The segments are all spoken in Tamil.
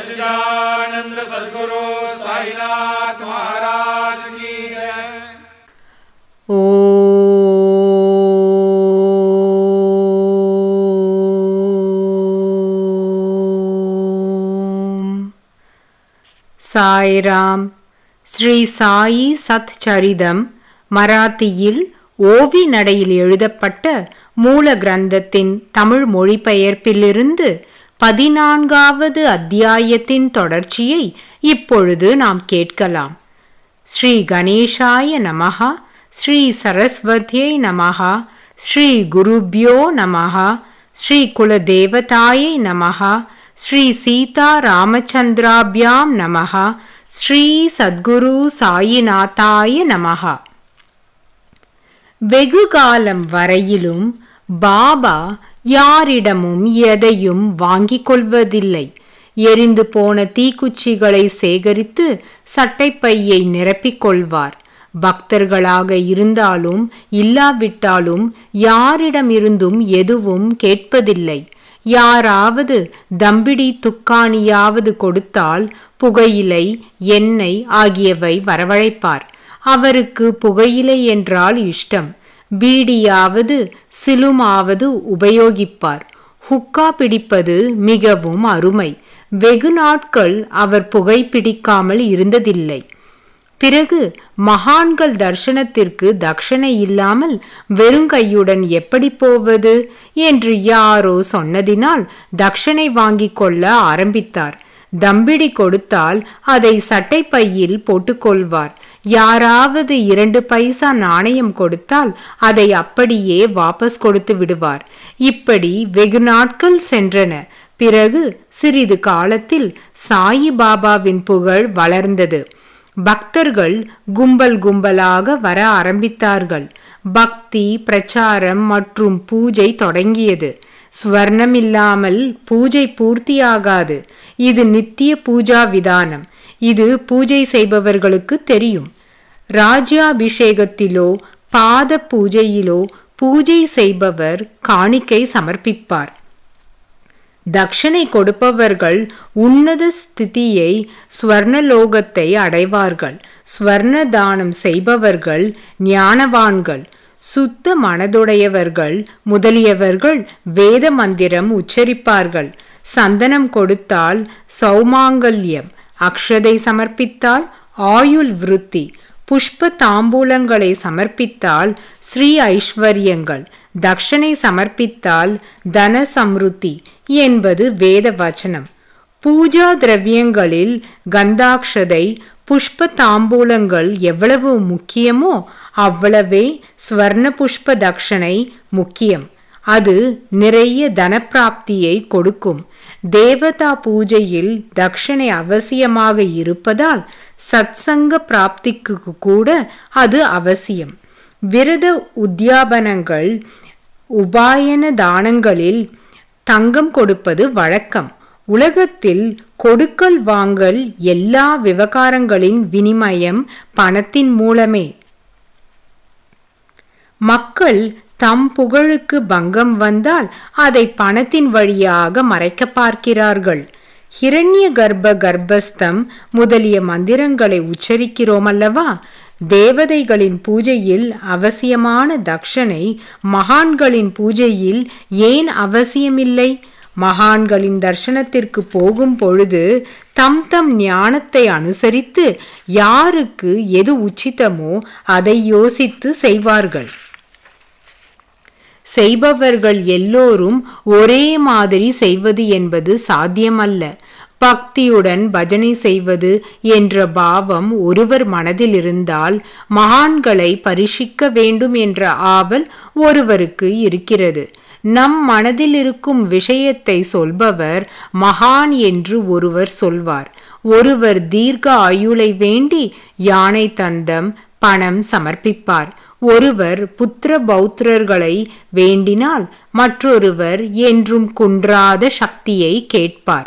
सच्चिदानंद सदगुरु साईनाथ महाराज की जय ஓம் சாய்ராம் ஸ்ரீ சாயி சத் சரிதம் மராத்தியில் ஓவி நடையில் எழுதப்பட்ட மூல கிரந்தத்தின் தமிழ் மொழிபெயர்ப்பிலிருந்து பதினான்காவது அத்தியாயத்தின் தொடர்ச்சியை இப்பொழுது நாம் கேட்கலாம் ஸ்ரீ கணேஷாய நமஹா ஸ்ரீ சரஸ்வதியை நமஹா ஸ்ரீ குருப்யோ நமஹா ஸ்ரீ குலதேவதாயை நமஹா ஸ்ரீ சீதா ராமச்சந்திராபியாம் நமஹா ஸ்ரீ சத்குரு சாயிநாதாய நமஹா வெகு காலம் வரையிலும் பாபா யாரிடமும் எதையும் வாங்கிக் கொள்வதில்லை எரிந்து போன தீக்குச்சிகளை சேகரித்து சட்டைப்பையை நிரப்பிக் கொள்வார் பக்தர்களாக இருந்தாலும் இல்லாவிட்டாலும் யாரிடமிருந்தும் எதுவும் கேட்பதில்லை யாராவது தம்பிடி துக்காணியாவது கொடுத்தால் புகையிலை எண்ணெய் ஆகியவை வரவழைப்பார் அவருக்கு புகையிலை என்றால் இஷ்டம் பீடியாவது சிலுமாவது உபயோகிப்பார் ஹுக்கா பிடிப்பது மிகவும் அருமை வெகு நாட்கள் அவர் புகை பிடிக்காமல் இருந்ததில்லை பிறகு மகான்கள் தர்சனத்திற்கு தட்சணை இல்லாமல் வெறுங்கையுடன் எப்படி போவது என்று யாரோ சொன்னதினால் தட்சணை வாங்கிக் கொள்ள ஆரம்பித்தார் தம்பிடி கொடுத்தால் அதை சட்டைப்பையில் போட்டுக்கொள்வார் யாராவது இரண்டு பைசா நாணயம் கொடுத்தால் அதை அப்படியே வாபஸ் கொடுத்து விடுவார் இப்படி வெகு நாட்கள் சென்றன பிறகு சிறிது காலத்தில் சாயி பாபாவின் புகழ் வளர்ந்தது பக்தர்கள் கும்பல் கும்பலாக வர ஆரம்பித்தார்கள் பக்தி பிரச்சாரம் மற்றும் பூஜை தொடங்கியது ஸ்வர்ணம் இல்லாமல் பூஜை பூர்த்தியாகாது இது நித்திய பூஜா விதானம் இது பூஜை செய்பவர்களுக்கு தெரியும் ராஜ்யாபிஷேகத்திலோ பாத பூஜையிலோ பூஜை செய்பவர் காணிக்கை சமர்ப்பிப்பார் தட்சணை கொடுப்பவர்கள் உன்னத ஸ்திதியை ஸ்வர்ணலோகத்தை அடைவார்கள் ஸ்வர்ண தானம் செய்பவர்கள் ஞானவான்கள் சுத்த மனதுடையவர்கள் முதலியவர்கள் வேத மந்திரம் உச்சரிப்பார்கள் சந்தனம் கொடுத்தால் சௌமாங்கல்யம் அக்ஷதை சமர்ப்பித்தால் ஆயுள் விருத்தி புஷ்ப தாம்பூலங்களை சமர்ப்பித்தால் ஸ்ரீ ஐஸ்வர்யங்கள் தக்ஷனை சமர்ப்பித்தால் தன சம்ருத்தி என்பது வேத வச்சனம் பூஜா திரவியங்களில் கந்தாக்ஷதை புஷ்ப தாம்பூலங்கள் எவ்வளவு முக்கியமோ அவ்வளவே ஸ்வர்ண புஷ்ப தக்ஷனை முக்கியம் அது நிறைய தனப்பிராப்தியை கொடுக்கும் தேவதா பூஜையில் தக்ஷணை அவசியமாக இருப்பதால் சத்சங்க பிராப்திக்கு கூட அது அவசியம் விரத உத்தியாபனங்கள் உபாயன தானங்களில் தங்கம் கொடுப்பது வழக்கம் உலகத்தில் கொடுக்கல் வாங்கல் எல்லா விவகாரங்களின் வினிமயம் பணத்தின் மூலமே மக்கள் தம் புகழுக்கு பங்கம் வந்தால் அதை பணத்தின் வழியாக மறைக்க பார்க்கிறார்கள் ஹிரண்ய கர்ப்ப கர்ப்பஸ்தம் முதலிய மந்திரங்களை உச்சரிக்கிறோம் அல்லவா தேவதைகளின் பூஜையில் அவசியமான தக்ஷனை மகான்களின் பூஜையில் ஏன் அவசியமில்லை மகான்களின் தர்சனத்திற்கு போகும் பொழுது தம் தம் ஞானத்தை அனுசரித்து யாருக்கு எது உச்சிதமோ அதை யோசித்து செய்வார்கள் செய்பவர்கள் எல்லோரும் ஒரே மாதிரி செய்வது என்பது சாத்தியமல்ல பக்தியுடன் பஜனை செய்வது என்ற பாவம் ஒருவர் மனதில் இருந்தால் மகான்களை பரிசிக்க வேண்டும் என்ற ஆவல் ஒருவருக்கு இருக்கிறது நம் மனதில் இருக்கும் விஷயத்தை சொல்பவர் மகான் என்று ஒருவர் சொல்வார் ஒருவர் தீர்க்க ஆயுளை வேண்டி யானை தந்தம் பணம் சமர்ப்பிப்பார் ஒருவர் புத்திர பௌத்திரர்களை வேண்டினால் மற்றொருவர் என்றும் குன்றாத சக்தியை கேட்பார்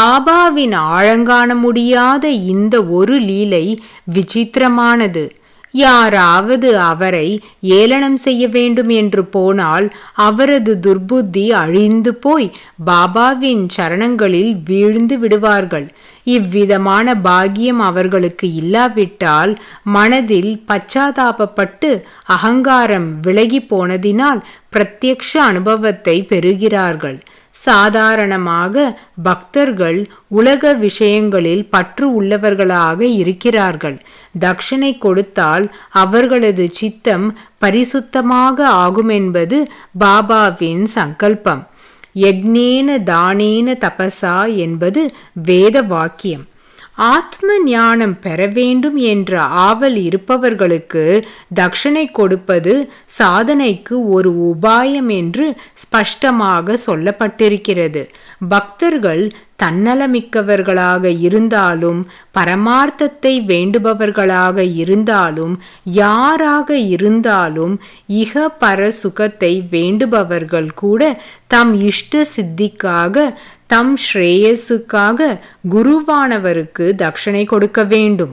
பாபாவின் ஆழங்காண முடியாத இந்த ஒரு லீலை விசித்திரமானது யாராவது அவரை ஏளனம் செய்ய வேண்டும் என்று போனால் அவரது துர்புத்தி அழிந்து போய் பாபாவின் சரணங்களில் வீழ்ந்து விடுவார்கள் இவ்விதமான பாக்கியம் அவர்களுக்கு இல்லாவிட்டால் மனதில் பச்சாதாபப்பட்டு அகங்காரம் விலகி போனதினால் பிரத்யக்ஷ அனுபவத்தை பெறுகிறார்கள் சாதாரணமாக பக்தர்கள் உலக விஷயங்களில் பற்று உள்ளவர்களாக இருக்கிறார்கள் தட்சணை கொடுத்தால் அவர்களது சித்தம் பரிசுத்தமாக ஆகுமென்பது பாபாவின் சங்கல்பம் யக்னேன தானேன தபசா என்பது வேத வாக்கியம் ஆத்ம ஞானம் பெற வேண்டும் என்ற ஆவல் இருப்பவர்களுக்கு தட்சணை கொடுப்பது சாதனைக்கு ஒரு உபாயம் என்று ஸ்பஷ்டமாக சொல்லப்பட்டிருக்கிறது பக்தர்கள் தன்னலமிக்கவர்களாக இருந்தாலும் பரமார்த்தத்தை வேண்டுபவர்களாக இருந்தாலும் யாராக இருந்தாலும் இக பர சுகத்தை வேண்டுபவர்கள் கூட தம் இஷ்ட சித்திக்காக தம் ஸ்ரேயஸுக்காக குருவானவருக்கு தட்சணை கொடுக்க வேண்டும்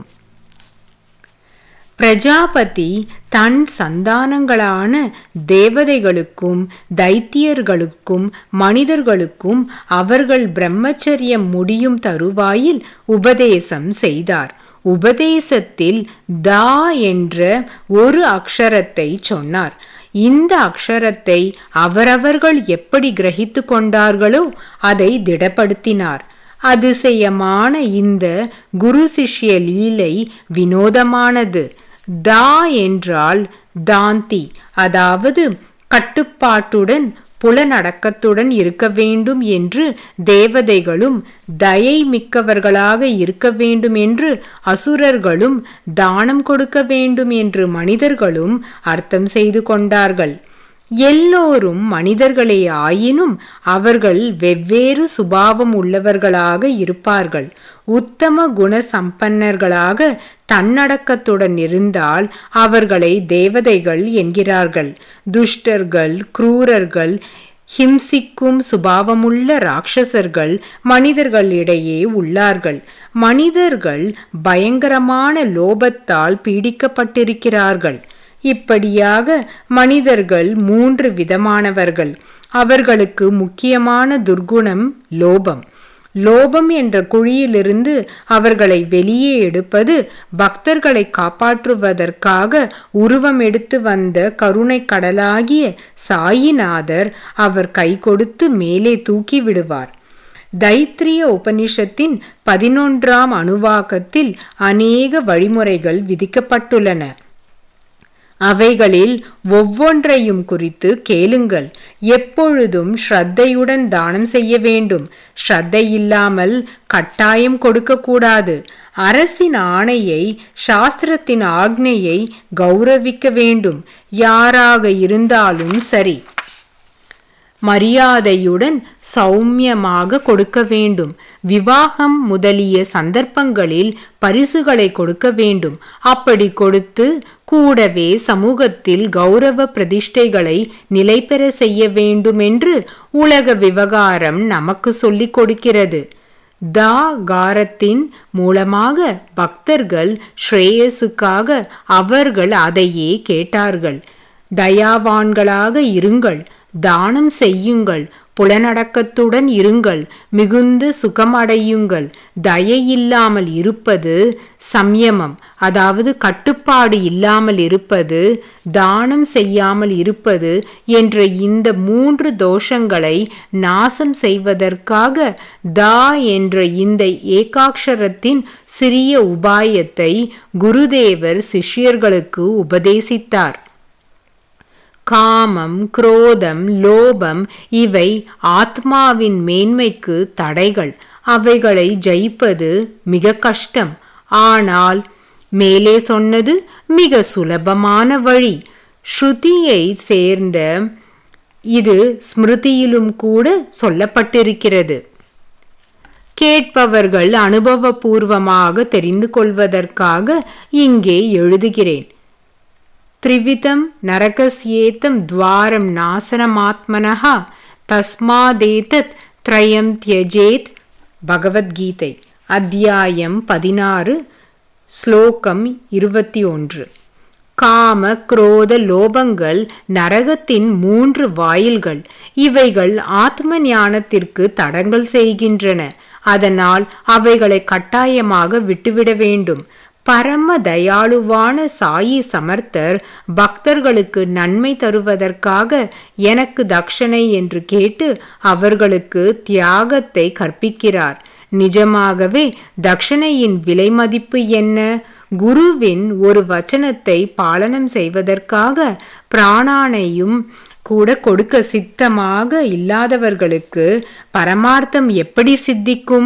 பிரஜாபதி தன் சந்தானங்களான தேவதைகளுக்கும் தைத்தியர்களுக்கும் மனிதர்களுக்கும் அவர்கள் பிரம்மச்சரியம் முடியும் தருவாயில் உபதேசம் செய்தார் உபதேசத்தில் தா என்ற ஒரு அக்ஷரத்தை சொன்னார் இந்த அக்ஷரத்தை அவரவர்கள் எப்படி கிரகித்து கொண்டார்களோ அதை திடப்படுத்தினார் அதிசயமான இந்த குரு சிஷ்ய லீலை வினோதமானது தா என்றால் தாந்தி அதாவது கட்டுப்பாட்டுடன் புலனடக்கத்துடன் இருக்க வேண்டும் என்று தேவதைகளும் தயை மிக்கவர்களாக இருக்க வேண்டும் என்று அசுரர்களும் தானம் கொடுக்க வேண்டும் என்று மனிதர்களும் அர்த்தம் செய்து கொண்டார்கள் எல்லோரும் மனிதர்களே ஆயினும் அவர்கள் வெவ்வேறு சுபாவம் உள்ளவர்களாக இருப்பார்கள் உத்தம குண சம்பன்னர்களாக தன்னடக்கத்துடன் இருந்தால் அவர்களை தேவதைகள் என்கிறார்கள் துஷ்டர்கள் குரூரர்கள் ஹிம்சிக்கும் சுபாவமுள்ள ராட்சசர்கள் மனிதர்களிடையே உள்ளார்கள் மனிதர்கள் பயங்கரமான லோபத்தால் பீடிக்கப்பட்டிருக்கிறார்கள் இப்படியாக மனிதர்கள் மூன்று விதமானவர்கள் அவர்களுக்கு முக்கியமான துர்குணம் லோபம் லோபம் என்ற குழியிலிருந்து அவர்களை வெளியே எடுப்பது பக்தர்களை காப்பாற்றுவதற்காக உருவம் எடுத்து வந்த கருணை கடலாகிய சாயிநாதர் அவர் கை கொடுத்து மேலே தூக்கி விடுவார் தைத்திரிய உபனிஷத்தின் பதினொன்றாம் அணுவாக்கத்தில் அநேக வழிமுறைகள் விதிக்கப்பட்டுள்ளன அவைகளில் ஒவ்வொன்றையும் குறித்து கேளுங்கள் எப்பொழுதும் ஸ்ரத்தையுடன் தானம் செய்ய வேண்டும் ஸ்ரத்தை இல்லாமல் கட்டாயம் கொடுக்கக்கூடாது அரசின் ஆணையை சாஸ்திரத்தின் ஆக்னையை கௌரவிக்க வேண்டும் யாராக இருந்தாலும் சரி மரியாதையுடன் சௌமியமாக கொடுக்க வேண்டும் விவாகம் முதலிய சந்தர்ப்பங்களில் பரிசுகளை கொடுக்க வேண்டும் அப்படி கொடுத்து கூடவே சமூகத்தில் கௌரவ பிரதிஷ்டைகளை நிலை பெற செய்ய வேண்டும் என்று உலக விவகாரம் நமக்கு சொல்லிக் கொடுக்கிறது தா காரத்தின் மூலமாக பக்தர்கள் ஸ்ரேயஸுக்காக அவர்கள் அதையே கேட்டார்கள் தயாவான்களாக இருங்கள் தானம் செய்யுங்கள் புலனடக்கத்துடன் இருங்கள் மிகுந்த சுகமடையுங்கள் தயையில்லாமல் இருப்பது சம்யமம் அதாவது கட்டுப்பாடு இல்லாமல் இருப்பது தானம் செய்யாமல் இருப்பது என்ற இந்த மூன்று தோஷங்களை நாசம் செய்வதற்காக தா என்ற இந்த ஏகாட்சரத்தின் சிறிய உபாயத்தை குருதேவர் சிஷ்யர்களுக்கு உபதேசித்தார் காமம் குரோதம் லோபம் இவை ஆத்மாவின் மேன்மைக்கு தடைகள் அவைகளை ஜெயிப்பது மிக கஷ்டம் ஆனால் மேலே சொன்னது மிக சுலபமான வழி ஸ்ருதியை சேர்ந்த இது ஸ்மிருதியிலும் கூட சொல்லப்பட்டிருக்கிறது கேட்பவர்கள் அனுபவபூர்வமாக தெரிந்து கொள்வதற்காக இங்கே எழுதுகிறேன் த்ரிவிதம் நரகஸ்யேத்தம் துவாரம் நாசனமாத்மனः தஸ்மாதேதத் த்ரயம் தியஜேத் பகவத்கீதை அத்தியாயம் பதினாறு ஸ்லோகம் இருபத்தி ஒன்று காம குரோத லோபங்கள் நரகத்தின் மூன்று வாயில்கள் இவைகள் ஆத்ம ஞானத்திற்கு தடங்கள் செய்கின்றன அதனால் அவைகளை கட்டாயமாக விட்டுவிட வேண்டும் பரம தயாளுவான சாயி சமர்த்தர் பக்தர்களுக்கு நன்மை தருவதற்காக எனக்கு தட்சணை என்று கேட்டு அவர்களுக்கு தியாகத்தை கற்பிக்கிறார் நிஜமாகவே தட்சணையின் விலை மதிப்பு என்ன குருவின் ஒரு வச்சனத்தை பாலனம் செய்வதற்காக பிராணானையும் கூட கொடுக்க சித்தமாக இல்லாதவர்களுக்கு பரமார்த்தம் எப்படி சித்திக்கும்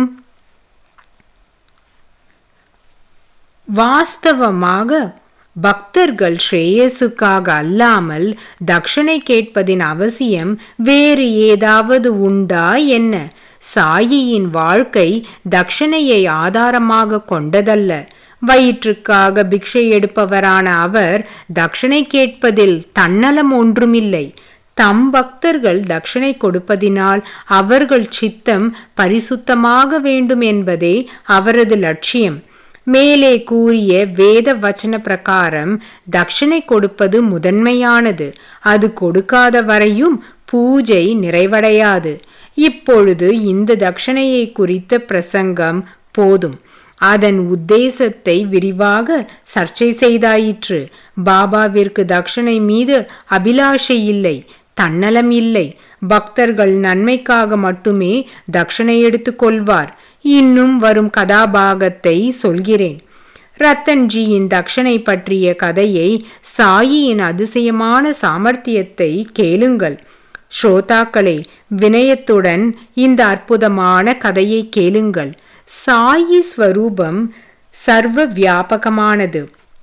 வாஸ்தவமாக பக்தர்கள் ஸ்ரேயஸுக்காக அல்லாமல் தட்சணை கேட்பதின் அவசியம் வேறு ஏதாவது உண்டா என்ன சாயியின் வாழ்க்கை தட்சணையை ஆதாரமாக கொண்டதல்ல வயிற்றுக்காக பிக்ஷை எடுப்பவரான அவர் தட்சணை கேட்பதில் தன்னலம் ஒன்றுமில்லை தம் பக்தர்கள் தட்சணை கொடுப்பதினால் அவர்கள் சித்தம் பரிசுத்தமாக வேண்டும் என்பதே அவரது லட்சியம் மேலே கூறிய வேத வச்சன பிரகாரம் தட்சணை கொடுப்பது முதன்மையானது அது கொடுக்காத வரையும் பூஜை நிறைவடையாது இப்பொழுது இந்த தட்சணையை குறித்த பிரசங்கம் போதும் அதன் உத்தேசத்தை விரிவாக சர்ச்சை செய்தாயிற்று பாபாவிற்கு தட்சணை மீது அபிலாஷை இல்லை தன்னலம் இல்லை பக்தர்கள் நன்மைக்காக மட்டுமே தட்சணை எடுத்துக்கொள்வார் இன்னும் வரும் கதாபாகத்தை சொல்கிறேன் ரத்தன்ஜியின் தட்சணை பற்றிய கதையை சாயியின் அதிசயமான சாமர்த்தியத்தை கேளுங்கள் ஸ்ரோதாக்களே வினயத்துடன் இந்த அற்புதமான கதையை கேளுங்கள் சாயி ஸ்வரூபம் சர்வ வியாபகமானது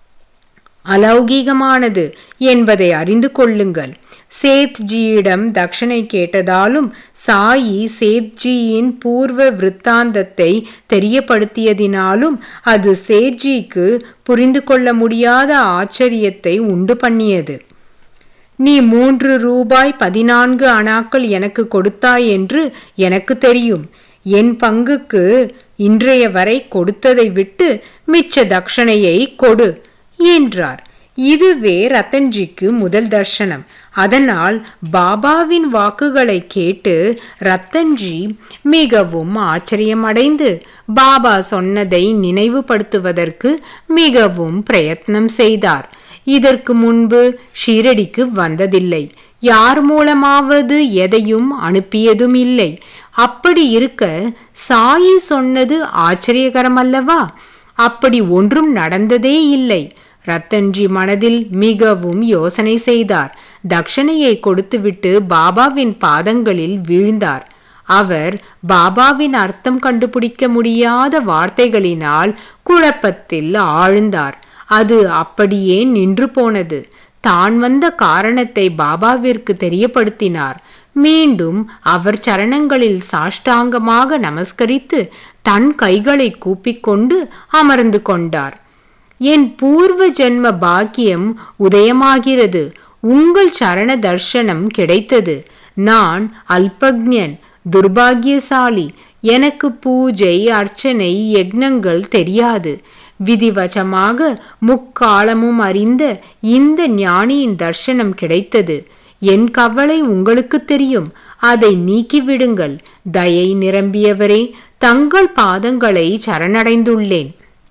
அலௌகீகமானது என்பதை அறிந்து கொள்ளுங்கள் சேத்ஜியிடம் தட்சணை கேட்டதாலும் சாயி சேத்ஜியின் பூர்வ விருத்தாந்தத்தை தெரியப்படுத்தியதினாலும் அது சேத்ஜிக்கு புரிந்து கொள்ள முடியாத ஆச்சரியத்தை உண்டு பண்ணியது நீ மூன்று ரூபாய் பதினான்கு அணாக்கள் எனக்கு கொடுத்தாய் என்று எனக்கு தெரியும் என் பங்குக்கு இன்றைய வரை கொடுத்ததை விட்டு மிச்ச தட்சணையை கொடு என்றார் இதுவே ரத்தன்ஜிக்கு முதல் தர்சனம் அதனால் பாபாவின் வாக்குகளை கேட்டு ரத்தன்ஜி மிகவும் ஆச்சரியமடைந்து பாபா சொன்னதை நினைவுபடுத்துவதற்கு மிகவும் பிரயத்னம் செய்தார் இதற்கு முன்பு ஷீரடிக்கு வந்ததில்லை யார் மூலமாவது எதையும் அனுப்பியதும் இல்லை அப்படி இருக்க சாயி சொன்னது ஆச்சரியகரமல்லவா அப்படி ஒன்றும் நடந்ததே இல்லை ரத்தன்ஜி மனதில் மிகவும் யோசனை செய்தார் தட்சணையை கொடுத்துவிட்டு பாபாவின் பாதங்களில் வீழ்ந்தார் அவர் பாபாவின் அர்த்தம் கண்டுபிடிக்க முடியாத வார்த்தைகளினால் குழப்பத்தில் ஆழ்ந்தார் அது அப்படியே நின்று போனது தான் வந்த காரணத்தை பாபாவிற்கு தெரியப்படுத்தினார் மீண்டும் அவர் சரணங்களில் சாஷ்டாங்கமாக நமஸ்கரித்து தன் கைகளை கூப்பிக்கொண்டு அமர்ந்து கொண்டார் என் பூர்வ ஜென்ம பாக்கியம் உதயமாகிறது உங்கள் சரண தர்ஷனம் கிடைத்தது நான் அல்பக்ஞன் துர்பாகியசாலி எனக்கு பூஜை அர்ச்சனை யக்னங்கள் தெரியாது விதிவசமாக முக்காலமும் அறிந்த இந்த ஞானியின் தர்ஷனம் கிடைத்தது என் கவலை உங்களுக்கு தெரியும் அதை நீக்கிவிடுங்கள் தயை நிரம்பியவரே தங்கள் பாதங்களை சரணடைந்துள்ளேன்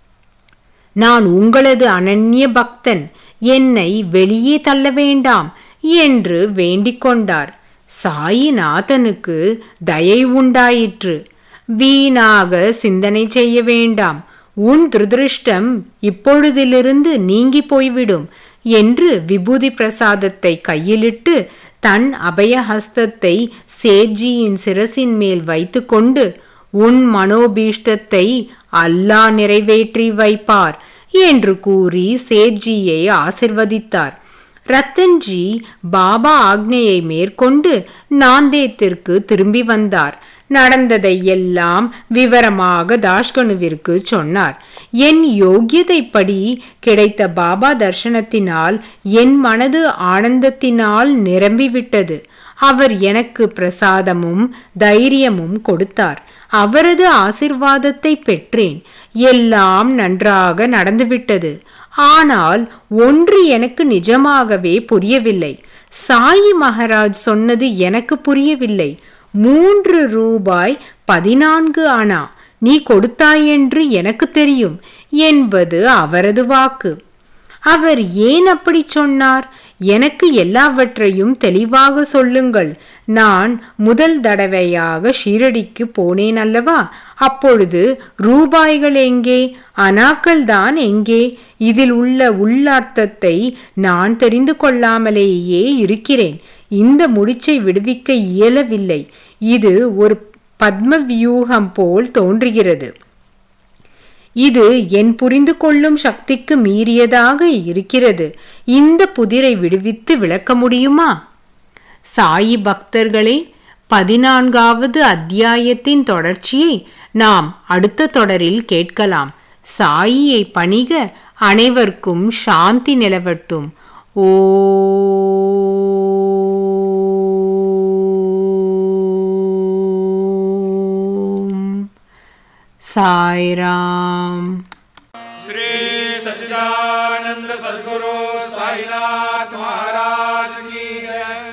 நான் உங்களது அனன்ய பக்தன் என்னை வெளியே தள்ள வேண்டாம் என்று வேண்டிக் கொண்டார் சாயிநாதனுக்கு தயை உண்டாயிற்று வீணாக சிந்தனை செய்ய வேண்டாம் உன் துரதிருஷ்டம் இப்பொழுதிலிருந்து நீங்கி போய்விடும் என்று விபூதி பிரசாதத்தை கையிலிட்டு தன் அபயஹஸ்தத்தை சேட்ஜியின் சிரசின் மேல் வைத்துக்கொண்டு உன் மனோபீஷ்டத்தை அல்லாஹ் நிறைவேற்றி வைப்பார் என்று கூறி சேட்ஜியை ஆசிர்வதித்தார் ரத்தன்ஜி பாபா ஆக்னையை மேற்கொண்டு நாந்தேத்திற்கு திரும்பி வந்தார் நடந்ததை எல்லாம் விவரமாக தாஷ்கனுவிற்கு சொன்னார் என் யோகியதைப்படி கிடைத்த பாபா தர்சனத்தினால் என் மனது ஆனந்தத்தினால் நிரம்பிவிட்டது அவர் எனக்கு பிரசாதமும் தைரியமும் கொடுத்தார் அவரது ஆசிர்வாதத்தை பெற்றேன் எல்லாம் நன்றாக நடந்துவிட்டது ஆனால் ஒன்று எனக்கு நிஜமாகவே புரியவில்லை சாயி மகாராஜ் சொன்னது எனக்கு புரியவில்லை மூன்று ரூபாய் பதினான்கு அணா நீ கொடுத்தாய் என்று எனக்கு தெரியும் என்பது அவரது வாக்கு அவர் ஏன் அப்படி சொன்னார் எனக்கு எல்லாவற்றையும் தெளிவாக சொல்லுங்கள் நான் முதல் தடவையாக ஷீரடிக்கு போனேன் அல்லவா அப்பொழுது ரூபாய்கள் எங்கே அனாக்கள் தான் எங்கே இதில் உள்ள உள்ளார்த்தத்தை நான் தெரிந்து கொள்ளாமலேயே இருக்கிறேன் இந்த முடிச்சை விடுவிக்க இயலவில்லை இது ஒரு பத்ம வியூகம் போல் தோன்றுகிறது இது என் புரிந்து கொள்ளும் சக்திக்கு மீறியதாக இருக்கிறது இந்த புதிரை விடுவித்து விளக்க முடியுமா சாயி பக்தர்களே பதினான்காவது அத்தியாயத்தின் தொடர்ச்சியை நாம் அடுத்த தொடரில் கேட்கலாம் சாயியை பணிக அனைவருக்கும் சாந்தி நிலவட்டும் ஓம் சாய்ராம் श्री सच्चिदानंद सदगुरु साईनाथ महाराज की जय